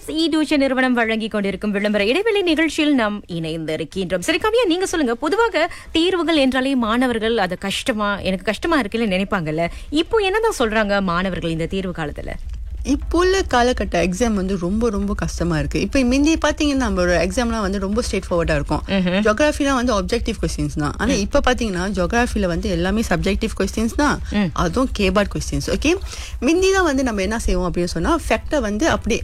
மைனப்ஸ் இ tuition நிறுவனம் வழங்கி கொண்டிருக்கும் விளம்பர இடைவெளி நிகழ்ச்சியில் நாம் இணைந்திருக்கின்றோம் சரி கவியா நீங்க சொல்லுங்க பொதுவாக தேர்வுகள் என்றாலே மாணவர்கள் அது கஷ்டமா எனக்கு கஷ்டமா இருக்குன்னு நினைப்பாங்கல்ல இப்போ என்னதான் சொல்றாங்க மாணவர்கள் இந்த தேர்வு காலத்துல இப்போ உள்ள காலகட்ட எக்ஸாம் வந்து ரொம்ப ரொம்ப கஷ்டமா இருக்கு இப்போ முந்தி பாத்தீங்கன்னா நம்மளோட எக்ஸாம்லாம் வந்து ரொம்ப ஸ்ட்ரெயிட் ஃபார்வர்டா இருக்கும் ஜோகிராஃபிலாம் வந்து ஆப்ஜெக்டிவ் கொஸ்டின்ஸ் தான் ஆனா இப்போ பாத்தீங்கன்னா ஜோகிராஃபில வந்து எல்லாமே சப்ஜெக்டிவ் கொஸ்டின்ஸ் தான் அதுவும் கேபார்ட் கொஸ்டின்ஸ் ஓகே முந்தி தான் வந்து நம்ம என்ன செய்வோம் அப்படின்னு சொன்னா ஃபேக்டை வந்து அப்படியே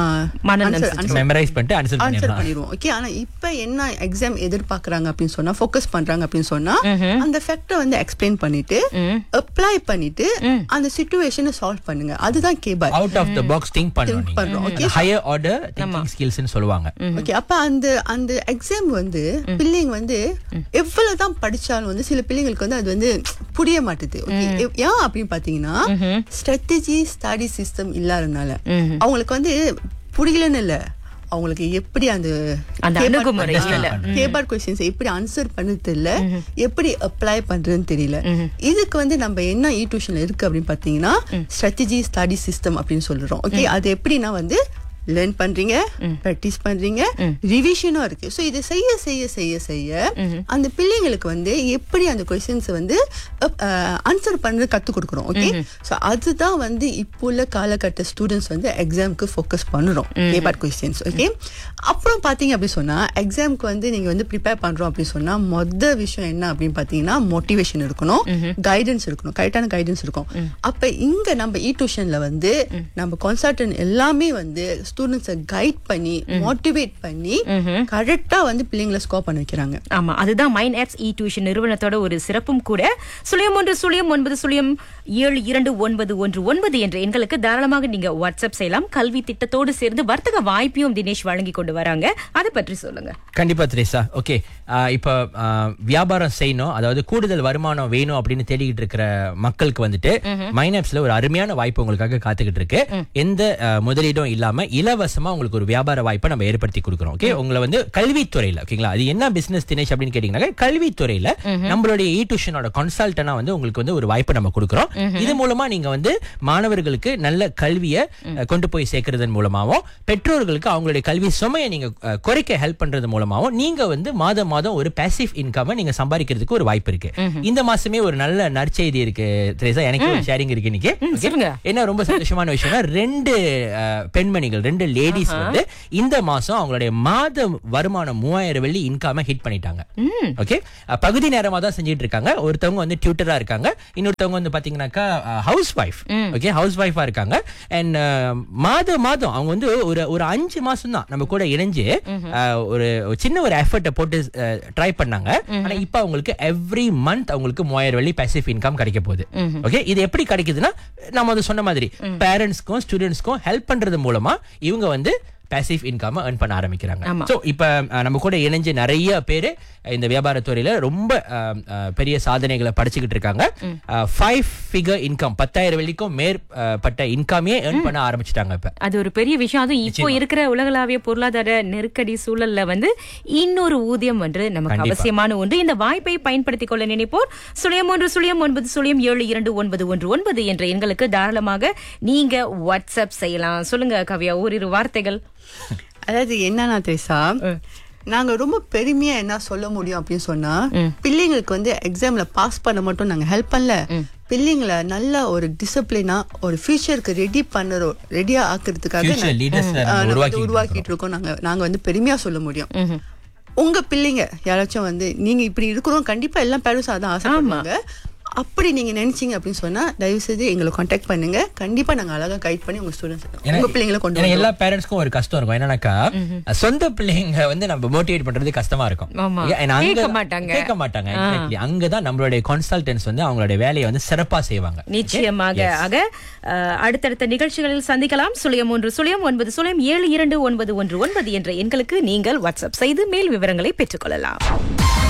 மனநம் மெமரைஸ் பண்ணிட்டு ஆன்சர் ஆன்சர் பண்ணிடலாம் பண்ணிடுவோம் ஓகே ஆனா இப்ப என்ன எக்ஸாம் எதிர்பார்க்கறாங்க அப்படின்னு சொன்னா ஃபோக்கஸ் பண்றாங்க அப்படின்னு சொன்னா அந்த ஃபேக்டரை வந்து எக்ஸ்பிளைன் பண்ணிட்டு அப்ளை பண்ணிட்டு அந்த சுச்சுவேஷனை சால்வ் பண்ணுங்க அதுதான் கேபார் out of the box think Think பண்றோம், okay. பண்ணணும் ஹையர் ஆர்டர் திங்கிங் ஸ்கில்ஸ்னு சொல்லுவாங்க ஓகே அப்ப அந்த அந்த எக்ஸாம் வந்து பிள்ளைங்க வந்து எவ்வளவுதான் படிச்சாலும் வந்து சில பிள்ளைங்களுக்கு வந்து அது வந்து புரிய மாட்டுது Okay, எவ்- ஏன் அப்படின்னு பாத்தீங்கன்னா ஸ்ட்ராட்டஜி ஸ்டடி சிஸ்டம் இல்லாதனால அவங்களுக்கு வந்து புரியலன்னு இல்ல அவங்களுக்கு எப்படி அந்த அந்த அணுகுமுறை இல்ல. கேபார் கொஸ்டின்ஸ் எப்படி ஆன்சர் பண்ணது தெரியல எப்படி அப்ளை பண்றதுன்னு தெரியல இதுக்கு வந்து நம்ம என்ன இ டியூஷன்ல இருக்கு அப்படின்னு பாத்தீங்கன்னா ஸ்ட்ராட்டஜி ஸ்டடி சிஸ்டம் அப்படின்னு சொல்றோம் ஓகே அது எப்படின்னா வந்து லேர்ன் பண்றீங்க ப்ராக்டிஸ் பண்றீங்க ரிவிஷனும் இருக்கு ஸோ இதை செய்ய செய்ய செய்ய செய்ய அந்த பிள்ளைங்களுக்கு வந்து எப்படி அந்த கொஸ்டின்ஸ் வந்து ஆன்சர் பண்றது கத்து கொடுக்குறோம் ஓகே ஸோ அதுதான் வந்து இப்போ உள்ள காலகட்ட ஸ்டூடெண்ட்ஸ் வந்து எக்ஸாம்க்கு ஃபோக்கஸ் பண்ணுறோம் பேப்பர் கொஸ்டின்ஸ் ஓகே அப்புறம் பாத்தீங்க அப்படி சொன்னா எக்ஸாம்க்கு வந்து நீங்க வந்து ப்ரிப்பேர் பண்றோம் அப்படின்னு சொன்னா மொத விஷயம் என்ன அப்படின்னு பாத்தீங்கன்னா மோட்டிவேஷன் இருக்கணும் கைடன்ஸ் இருக்கணும் கரெக்டான கைடன்ஸ் இருக்கும் அப்ப இங்க நம்ம இ டியூஷன்ல வந்து நம்ம கன்சல்டன்ட் எல்லாமே வந்து ஸ்டூடெண்ட்ஸை கைட் பண்ணி மோட்டிவேட் பண்ணி கரெக்டா வந்து பிள்ளைங்களை ஸ்கோர் பண்ண வைக்கிறாங்க ஆமா அதுதான் மைண்ட் ஆப்ஸ் இ டியூஷன் நிறுவனத்தோட ஒரு சிறப்பும் கூட சுழியம் ஒன்று சுழியம் ஒன்பது சுழியம் ஏழு இரண்டு ஒன்பது ஒன்று ஒன்பது என்ற எண்களுக்கு தாராளமாக நீங்க வாட்ஸ்அப் செய்யலாம் கல்வி திட்டத்தோடு சேர்ந்து வர்த்தக வாய்ப்பையும் தினேஷ் வழங்கி கொண்டு வராங்க அதை பற்றி சொல்லுங்க கண்டிப்பா திரேசா ஓகே இப்ப ஆ, வியாபாரம் செய்யணும் அதாவது கூடுதல் வருமானம் வேணும் அப்படின்னு தேடிக்கிட்டு இருக்கிற மக்களுக்கு வந்துட்டு மைனாப்ஸ்ல ஒரு அருமையான வாய்ப்பு உங்களுக்காக காத்துக்கிட்டு இருக்கு எந்த ஆ, முதலீடும் இல்லாம இலவசமா உங்களுக்கு ஒரு வியாபார வாய்ப்பை நம்ம ஏற்படுத்தி கொடுக்குறோம் ஓகே உங்களை வந்து கல்வித்துறையில ஓகேங்களா அது என்ன பிசினஸ் தினேஷ் அப்படின்னு கேட்டீங்கன்னா கல்வித்துறையில நம்மளுடைய இ டியூஷனோட கன்சல்டனா வந்து உங்களுக்கு வந்து ஒரு வாய்ப்பை நம்ம கொடுக்குறோம் இது மூலமா நீங்க வந்து மாணவர்களுக்கு நல்ல கல்வியை அஹ், கொண்டு போய் சேர்க்கறதன் மூலமாவும் பெற்றோர்களுக்கு அவங்களுடைய கல்வி சுமையை நீங்க அஹ், குறைக்க ஹெல்ப் பண்றது மூலமாவும் நீங்க வந்து மாதம் மாதம் ஒரு பேசிவ் இன்கம் நீங்க சம்பாதிக்கிறதுக்கு ஒரு வாய்ப்பு இருக்கு இந்த மாசமே ஒரு நல்ல நற்செய்தி இருக்கு திரேசா எனக்கு ஒரு ஷேரிங் இருக்கு இன்னைக்கு Okay? சொல்லுங்க. என்ன ரொம்ப சந்தோஷமான விஷயம்னா ரெண்டு அஹ், பெண்மணிகள் ரெண்டு லேடிஸ் வந்து இந்த மாசம் அவங்களுடைய மாத வருமானம் மூவாயிரம் வெள்ளி இன்காம ஹிட் பண்ணிட்டாங்க ஓகே பகுதி நேரமா தான் செஞ்சிட்டு இருக்காங்க ஒருத்தவங்க வந்து டியூட்டரா இருக்காங்க இன்னொருத்தவங்க வந்து பாத்தீங்கன்னாக்கா ஹவுஸ் ஒய்ஃப் ஓகே ஹவுஸ் ஒய்ஃபா இருக்காங்க அண்ட் மாத மாதம் அவங்க வந்து ஒரு ஒரு அஞ்சு மாசம் தான் நம்ம கூட இணைஞ்சு அஹ், ஒரு ஒரு சின்ன ஒரு எஃபர்ட்டை போட்டு ட்ரை பண்ணாங்க ஆனா இப்ப அவங்களுக்கு எவ்ரி மந்த் அவங்களுக்கு மூவாயிரம் வெள்ளி பேசிவ் இன்கம் கிடைக்க போகுது ஓகே இது எப்படி கிடைக்குதுன்னா நம்ம அது சொன்ன மாதிரி பேரண்ட்ஸ்க்கும் ஸ்டூடெண்ட்ஸ்க்கும் ஹெல்ப் பண்றது மூலமா இவங்க வந்து பேசிவ் இன்கம் earn பண்ண ஆரம்பிக்கிறாங்க ஆமா. சோ இப்ப அஹ், நம்ம கூட இணைஞ்சு நிறைய பேரு இந்த வியாபாரத்துறையில ரொம்ப அஹ், அஹ், பெரிய சாதனைகளை படிச்சுக்கிட்டு இருக்காங்க ஃபைவ் ஃபிகர் இன்கம் பத்தாயிரம் வெள்ளிக்கும் மேற்பட்ட இன்கமே earn பண்ண ஆரம்பிச்சிட்டாங்க இப்ப அது ஒரு பெரிய விஷயம் அதுவும் இப்போ இருக்கிற உலகளாவிய பொருளாதார நெருக்கடி சூழல்ல வந்து இன்னொரு ஊதியம் வந்து நமக்கு கண்டிப்பா. அவசியமான ஒன்று இந்த வாய்ப்பை பயன்படுத்திக் கொள்ள நினைப்போர் சுழியம் ஒன்று சுழியம் ஒன்பது சுழியம் ஏழு இரண்டு ஒன்பது ஒன்று ஒன்பது என்ற எண்களுக்கு தாராளமாக நீங்க வாட்ஸ்அப் செய்யலாம் சொல்லுங்க கவ்யா ஓரிரு வார்த்தைகள் அதாவது என்னன்னா தேசா நாங்க ரொம்ப பெருமையா என்ன சொல்ல முடியும் அப்படின்னு சொன்னா பிள்ளைங்களுக்கு வந்து எக்ஸாம்ல பாஸ் பண்ண மட்டும் நாங்க ஹெல்ப் பண்ணல பிள்ளைங்களை நல்ல ஒரு டிசிப்ளினா ஒரு ஃபியூச்சருக்கு ரெடி பண்ணுறோம் ரெடியா ஆக்குறதுக்காக Future நான்- leaders அ ஆ, நம்ம நம்ம வந்து உருவாக்கிட்டு உருவாக்கிட்டு இருக்கோம் நாங்க நாங்க வந்து பெருமையா சொல்ல முடியும் உங்க பிள்ளைங்க யாராச்சும் வந்து நீங்க இப்படி இருக்கிறோம் கண்டிப்பா எல்லா பேரண்ட்ஸும் அதான் ஆசைப்படுவாங்க அப்படி நீங்க நினைச்சீங்க அப்படின்னு சொன்னா தயவு செய்து எங்களை காண்டாக்ட் பண்ணுங்க கண்டிப்பா நாங்க அழகா கைட் பண்ணி உங்க ஸ்டூடெண்ட்ஸ் உங்க பிள்ளைங்களை கொண்டு ஏன்னா வருவோம். எல்லா பேரண்ட்ஸ்க்கும் ஒரு கஷ்டம் இருக்கும் என்னன்னாக்கா சொந்த பிள்ளைங்க வந்து நம்ம மோட்டிவேட் பண்றது கஷ்டமா இருக்கும் ஆமா. ஏ- ஏன்னா அங்க- கேட்க மாட்டாங்க. கேட்க மாட்டாங்க exactly. அங்கதான் நம்மளுடைய கன்சல்டன்ஸ் வந்து அவங்களுடைய வேலையை வந்து சிறப்பா செய்வாங்க நிச்சயமாக ஆக அஹ், அடுத்தடுத்த நிகழ்ச்சிகளில் சந்திக்கலாம் சுழியம் ஒன்று சுழியம் ஒன்பது சுழியம் ஏழு இரண்டு ஒன்பது ஒன்று ஒன்பது என்ற எண்களுக்கு நீங்கள் வாட்ஸ்அப் செய்து மேல் விவரங்களை பெற்றுக்கொள்ளலாம்